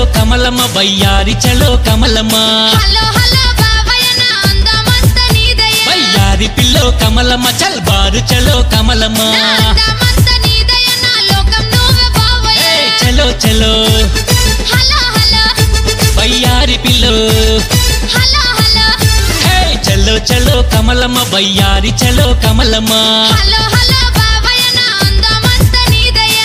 కమలమ్మ వయ్యారి చలో Kamalamma hello hello బావయ్య నా అందమంత నీదయ్య వయ్యారి పిల్లో కమలమ్మ చల్ బారు చలో కమలమ్మ నా అందమంత నీదయ్య నా లోకం నువ్వే బావయ్య ఏ చలో చలో హలో హలో వయ్యారి పిల్లో హలో హలో హే చలో చలో కమలమ్మ వయ్యారి చలో కమలమ్మ హలో హలో బావయ్య నా అందమంత నీదయ్య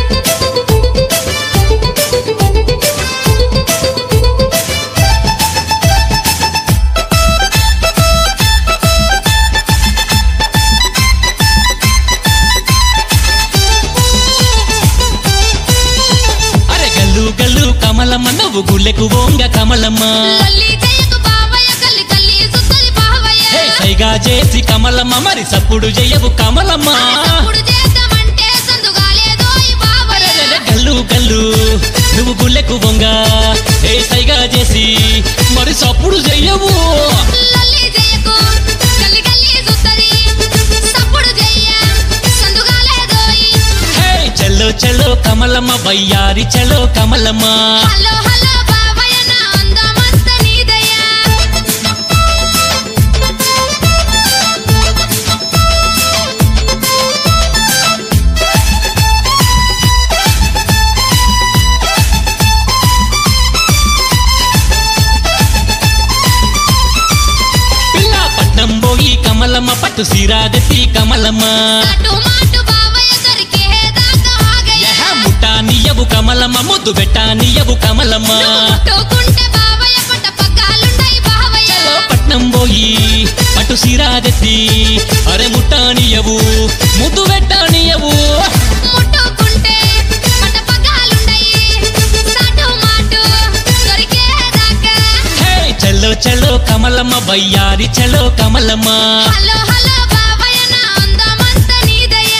అరే గల్లు గల్లు కమలమ్మ నువ్వు గుళ్ళెకు ఓంగ కమలమ్మ లల్లి జయకు బావయ్య కల్లి కల్లి సుత్తలి బావయ్య హే సైగా చేసి కమలమ్మ మరి సప్పుడు చెయ్యవు కమలమ్మ అప్పుడు చేద్దామంటే సందుగాలేదో ఈ బావయ్య అరెరెరె గల్లు గల్లు నువ్వు గుళ్ళెకు వంగ ఏ సైగా చేసి మరి సప్పుడు చెయ్యవు లల్లి జయకు కల్లి కల్లి సుత్తది సప్పుడు జయ్య సందుగాలేదోయ్ హే చలో చలో కమలమ్మ వయ్యారి చలో కమలమ్మ హలో హలో బావయ్య నా అందమంత నీదయ్య పిల్ల పట్నం పోయి కమలమ్మ పట్టు సిరాదెత్తి కమలమ్మ అటు మాటు బావయ్య కరికే దాకా ఆగయ్య యహ ముట్టా నీయవు కమలమ్మ ముద్దు పెట్టా నీయవు కమలమ్మ ముట్టుకుంటే బావయ్య పట్ట పగ్గాలుండయి బావయ్య చలో పట్నం పోయి పట్టు సిరాదెత్తి అరే ముట్టా నీయవు ముద్దు పెట్టా నీయవు ముట్టుకుంటే పట్ట పగ్గాలుండయి సాటు మాటు దొరికే దాకా హే చలో చలో కమలమ్మ వయ్యారి చలో కమలమ్మ హలో హలో బావయ్య నా అందమంత నీదయ్య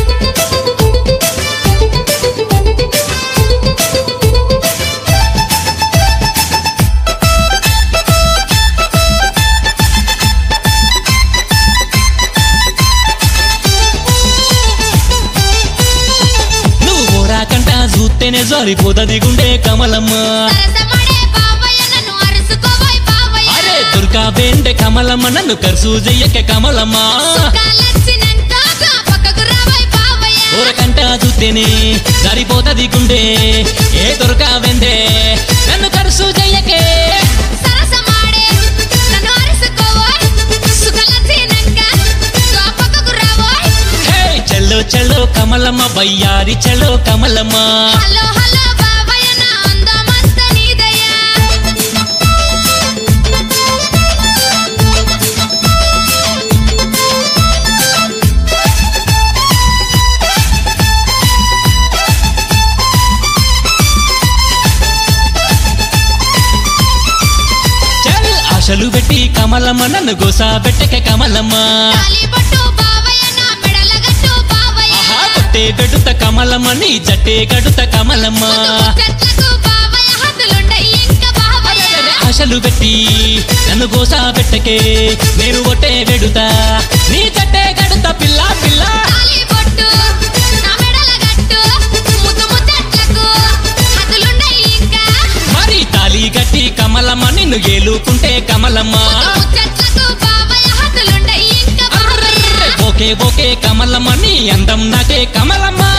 నువ్వు ఓరాకంట చూస్తేనే జారిపోతది గుండె కమలమ్మ సరసమడే బావయ్య నన్ను అరుసుకోబోయ్ బావయ్య అరే దుర్గా బేండే కమలమ్మ నన్ను కర్సు చెయ్యకే కమలమ్మ సుఖాలొచ్చినంక గా పక్కకు రాబోయ్ బావయ్య ఊరకంట చూస్తేనే జారిపోతది గుండె ఏ దొరకా వెందే నన్ను కర్సు చెయ్యకే సరసమాడే నన్ను అరుసుకోబోయ్ సుఖాలొచ్చినంక గా పక్కకు రాబోయ్ హే చలో చలో కమలమ్మ వయ్యారి చలో కమలమ్మ హలో హలో బావయ్య నా అందమంత నీదయ్య చల్ ఆశలు పెట్టి కమలమ్మ నన్ను గోసా పెట్టకే కమలమ్మ తాలిబొట్టు బావయ్య నా మెడల గట్టు బావయ్య ఆహా కొట్టే గడుత కమలమ్మ నీ జట్టే గడుత కమలమ్మ చెట్లకు బావయ్య హద్దులుండయి ఇంకా బావయ్య ఆశలు పెట్టి నన్ను గోసా పెట్టకే నేను ఒట్టే వెడుతా నీ జట్టే గడుత పిల్ల పిల్ల తాలిబొట్టు నా మెడల గట్టు ముద్దు ముద్దట్లకు హద్దులుండయి ఇంకా మరి తాలి గట్టి కమలమ్మ నిన్ను ఏలుకుంటే కమలమ్మ ముచ్చట్లకు బావయ్య హద్దులుండయి ఇంకా బావయ్య ఓకే ఓకే కమలమ్మ నీ అందం నాకే కమలమ్మ